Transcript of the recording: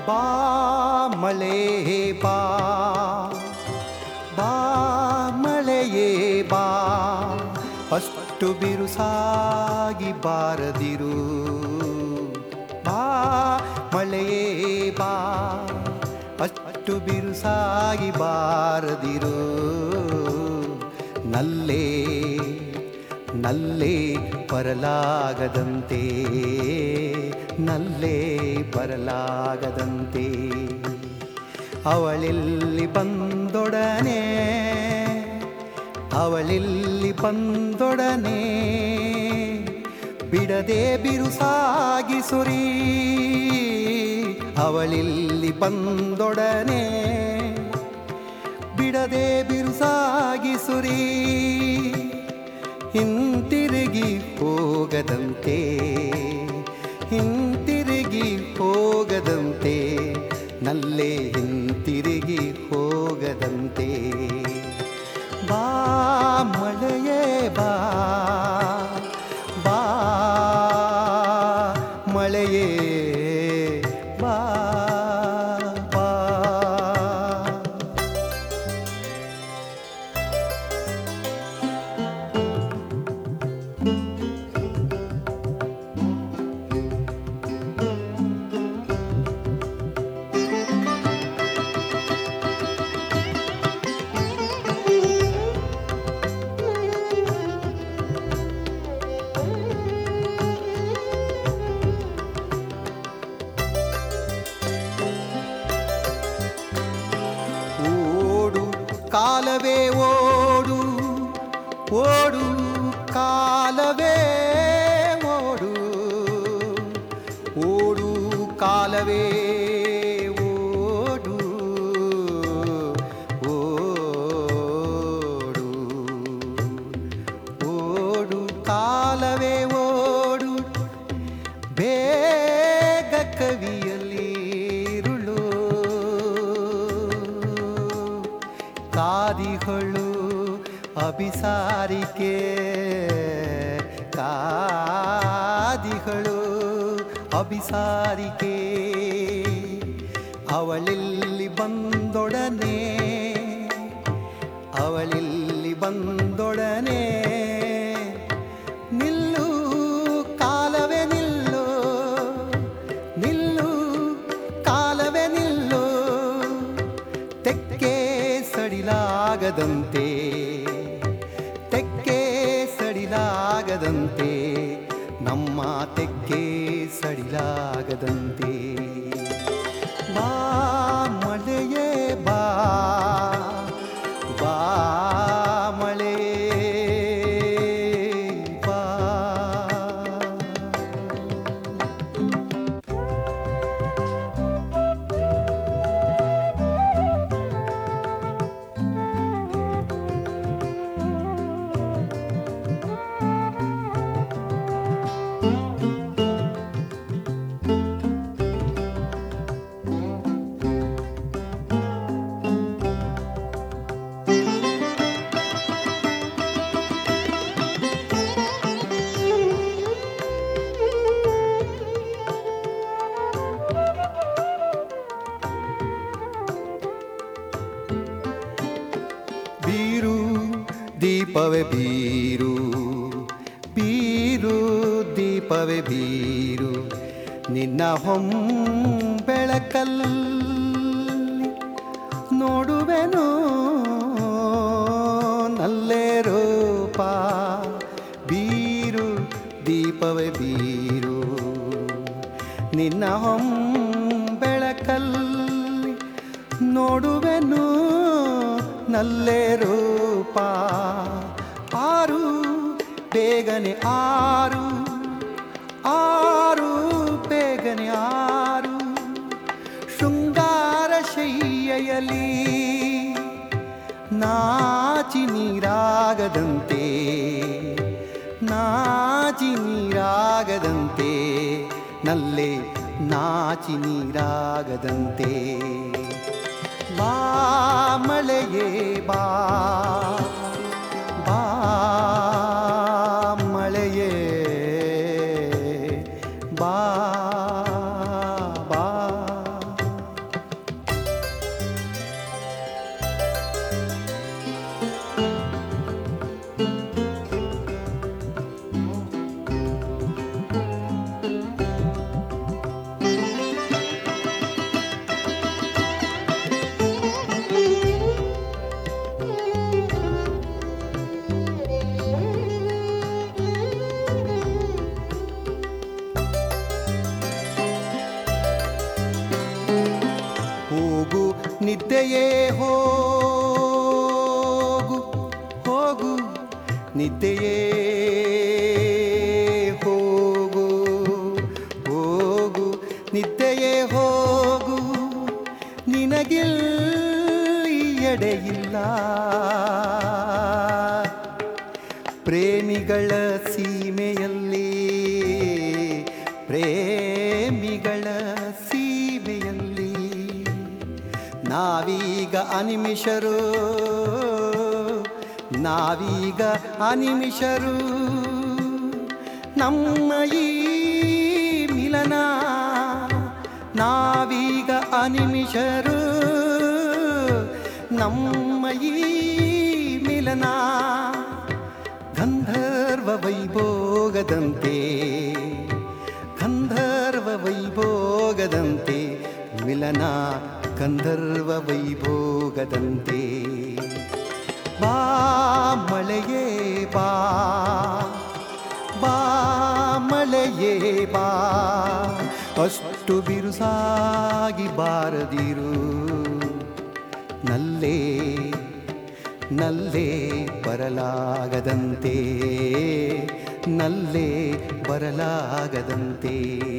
ಬಾ ಮಳೆ ಬಾ ಬಾ ಮಳೆಯೇ ಬಾ ಅಷ್ಟು ಬಿರುಸಾಗಿ ಬಾರದಿರು ಬಾ ಮಳೆಯೇ ಬಾ ಅಷ್ಟು ಬಿರುಸಾಗಿ ಬಾರದಿರು ನಲ್ಲೇ ನಲ್ಲೇ ಬರಲಾಗದಂತೆ ನಲ್ಲೇ ಬರಲಾಗದಂತೆ ಅವಳಿಲ್ಲಿ ಬಂದೊಡನೆ ಅವಳಿಲ್ಲಿ ಬಂದೊಡನೆ ಬಿಡದೆ ಬಿರುಸಾಗಿ ಸುರಿ ಅವಳಿಲ್ಲಿ ಬಂದೊಡನೆ ಬಿಡದೆ ಬಿರುಸಾಗಿ ಸುರಿ ಹಿಂತಿರುಗಿ ಹೋಗದಂತೆ ಹಿಂತಿರುಗಿ ಹೋಗದಂತೆ ನಲ್ಲೇ ಹಿಂತಿರುಗಿ ಹೋಗದಂತೆ ಬಾ ಮಳೆಯೇ ಬಾ ಬಾ ಮಳೆಯೇ ಬಾ ಬಾ ಓಡು ಕಾಲವೇ ಓಡು ಓಡು ಕಾಲವೇ ಓಡು ಓಡು ಕಾಲವೇ ಓಡು ಓಡು ಓಡು ಕಾಲವೇ ಓಡು ಬೇಗ ಕವಿಯಲ್ಲಿರುಳು ಕಾದಿಗಳು ಅಭಿಸಾರಿಕೆ ಕಾದಿಗಳು ಅಭಿಸಾರಿಕೆ ಅವಳಿಲ್ಲಿ ಬಂದೊಡನೆ ಅವಳಿಲ್ಲಿ ಬಂದೊಡನೆ ನಿಲ್ಲು ಕಾಲವೇ ನಿಲ್ಲು ನಿಲ್ಲು ಕಾಲವೇ ನಿಲ್ಲು ತೆಕ್ಕೆ ಸಡಿಲಾಗದಂತೆ ತೆಕ್ಕೆ ಸಡಿಲಾಗದಂತೆ ನಮ್ಮ ತೆಕ್ಕೆ ಸಡಿಲಾಗದಂತೆ ಬಾ ಮಳೆಯೇ ಬಾ ಬಾ ಮಳೆ ಬಾ ಬೀರು ದೀಪವೇ ಬೀರು ಬೀರು ದೀಪವೇ ಬೀರು ನಿನ್ನ ಹೊಂಬೆಳಕಲ್ಲಿ ನೋಡುವೆನು ನಲ್ಲೇ ರೂಪ ಬೀರು ದೀಪವೇ ಬೀರು ನಿನ್ನ ಹೊಂಬೆಳಕಲ್ಲಿ ನೋಡುವೆನು ನಲ್ಲೇ ರೂಪ ಆರು ಬೇಗನೆ ಆರು ಆರು ಬೇಗನೆ ಆರು ಶೃಂಗಾರ ಶಯ್ಯೆಯಲಿ ನಾಚಿ ನೀರಾಗದಂತೆ ನಾಚಿ ನೀರಾಗದಂತೆ ನಲ್ಲೇ ನಾಚಿ ನೀರಾಗದಂತೆ ಬಾ ಮಳೆಯೇ ಬಾ ಬಾ ಮಳೆಯೇ ಬಾ ಬಾ ನಿದ್ದೆಯೇ ಹೋಗು ಹೋಗು ನಿದ್ದೆಯೇ ಹೋಗು ಹೋಗು ನಿದ್ದೆಯೇ ಹೋಗು ನಿನಗಿಲ್ಲಿ ಎಡೆಯಿಲ್ಲ ಪ್ರೇಮಿಗಳ ಸೀಮೆಯಲ್ಲಿ ಪ್ರೇಮಿಗಳ ಸೀಮೆಯಲ್ಲಿ ನಾವೀಗ ಅನಿಮಿಷರು ನಾವೀಗ ಅನಿಮಿಷರು ನಮ್ಮ ಈ ಮಿಲನ ನಾವೀಗ ಅನಿಮಿಷರು ನಮ್ಮ ಈ ಮಿಲನ ಗಂಧರ್ವ ವೈಭೋಗದಂತೆ ಗಂಧರ್ವ ವೈಭೋಗದಂತೆ ಮಿಲನ ಗಂಧರ್ವ ವೈಭೋಗದಂತೆ ಬಾ ಮಳೆಯೇ ಬಾ ಬಾ ಮಳೆಯೇ ಬಾ ಅಷ್ಟು ಬಿರುಸಾಗಿ ಬಾರದಿರು ನಲ್ಲೇ ನಲ್ಲೇ ಬರಲಾಗದಂತೆ ನಲ್ಲೇ ಬರಲಾಗದಂತೆ